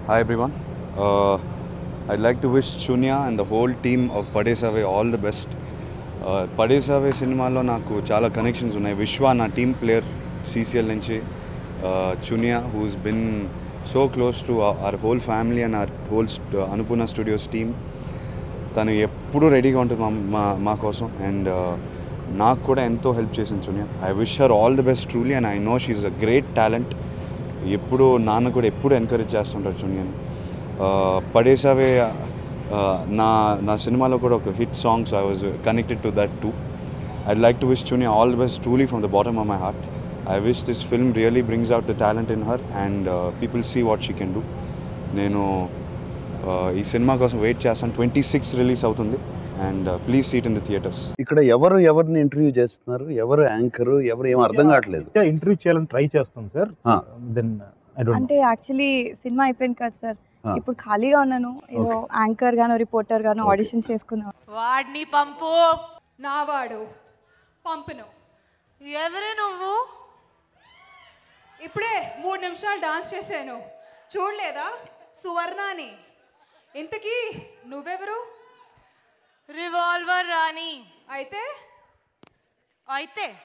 Hi everyone. Uh, I'd like to wish Chunya and the whole team of Padesave all the best. Uh, పడేసావే సినిమాలో నాకు చాలా connections ఉన్నాయి విశ్వ నా team player CCL నుంచి Chuniya who's been so close to our whole family and our whole Annapurna studios team తను ఎప్పుడూ రెడీగా ఉంటుంది మా మా మా కోసం అండ్ నాకు కూడా ఎంతో హెల్ప్ చేసింది Chuniya I wish her all the best truly and I know she a great talent ఎప్పుడు నాన్న కూడా ఎప్పుడు ఎంకరేజ్ చేస్తుంటారు చునియాని పడేసావే uh, నా నా సినిమాలో కూడా ఒక hit songs I was connected to that too I'd like to wish Chuniya all the best truly from the bottom of my heart I wish this film really brings out the talent in her and people see what she can do నేను uh, ఈ సినిమా కోసం wait చేస్తాను twenty six release అవుతుంది and please seat in the theatres ఇక్కడ ఎవరు ఎవరిని interview చేస్తున్నారు ఎవరు యాంకర్ ఎవరు ఏం అర్థం కావట్లేదు ఇంటర్వ్యూ చేయాలని ట్రై చేస్తాం sir Ah. Then I don't అంటే యాక్చువల్లీ సినిమా అయిపోయింది కదా సార్ ఆ. ఇప్పుడు ఖాళీగా ఉన్నాను ఏదో యాంకర్ గానో రిపోర్టర్ గానో Okay. ఆడిషన్ చేసుకుందాం వాడిని పంపు నావాడు పంపును ఎవరే నువ్వు ఇప్పుడే మూడు నిమిషాలు డాన్స్ చేశాను చూడలేదా సువర్ణాని ఇంతకీ నువ్వెవరు రివాల్వర్ రాణి అయితే అయితే